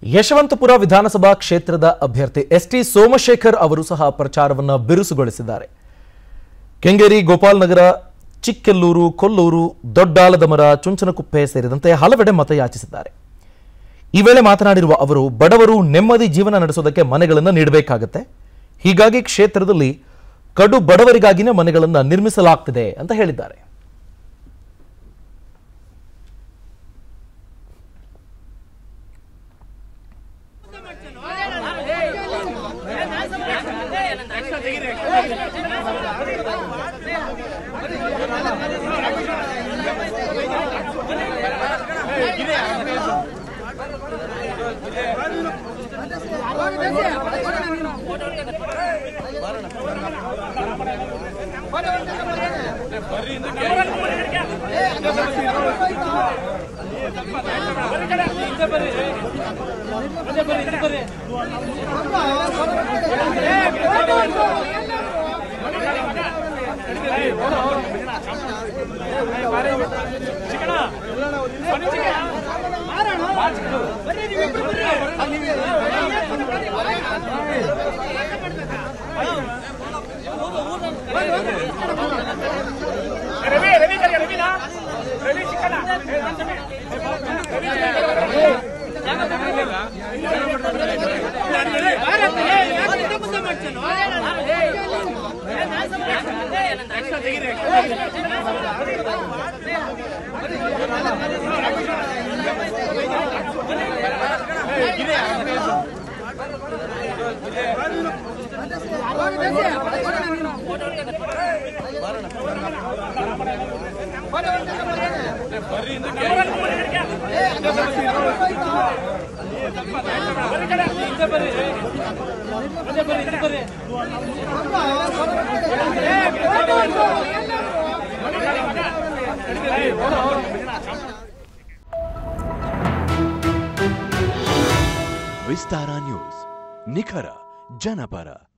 ಯಶವಂತಪುರ ವಿಧಾನಸಭಾ ಕ್ಷೇತ್ರದ ಅಭ್ಯರ್ಥಿ ಎಸ್ ಟಿ ಸೋಮಶೇಖರ್ ಅವರು ಸಹ ಪ್ರಚಾರವನ್ನ ಬಿರುಸುಗೊಳಿಸಿದ್ದಾರೆ ಕೆಂಗೇರಿ ಗೋಪಾಲನಗರ ಚಿಕ್ಕೆಲ್ಲೂರು ಕೊಲ್ಲೂರು ದೊಡ್ಡಾಲದಮರ ಚುಂಚನಕುಪ್ಪೆ ಸೇರಿದಂತೆ ಹಲವೆಡೆ ಮತಯಾಚಿಸಿದ್ದಾರೆ ಈ ವೇಳೆ ಮಾತನಾಡಿರುವ ಅವರು ಬಡವರು ನೆಮ್ಮದಿ ಜೀವನ ನಡೆಸೋದಕ್ಕೆ ಮನೆಗಳನ್ನು ನೀಡಬೇಕಾಗತ್ತೆ ಹೀಗಾಗಿ ಕ್ಷೇತ್ರದಲ್ಲಿ ಕಡು ಬಡವರಿಗಾಗಿನೇ ಮನೆಗಳನ್ನು ನಿರ್ಮಿಸಲಾಗ್ತಿದೆ ಅಂತ ಹೇಳಿದ್ದಾರೆ ರವಿ ರವಿ ಕರಿ ರವಿನಾ ರವಿ ಚಿಕ್ಕನ ವಿಸ್ತಾರ ನ್ಯೂಸ್ ನಿಖರ ಜನಪರ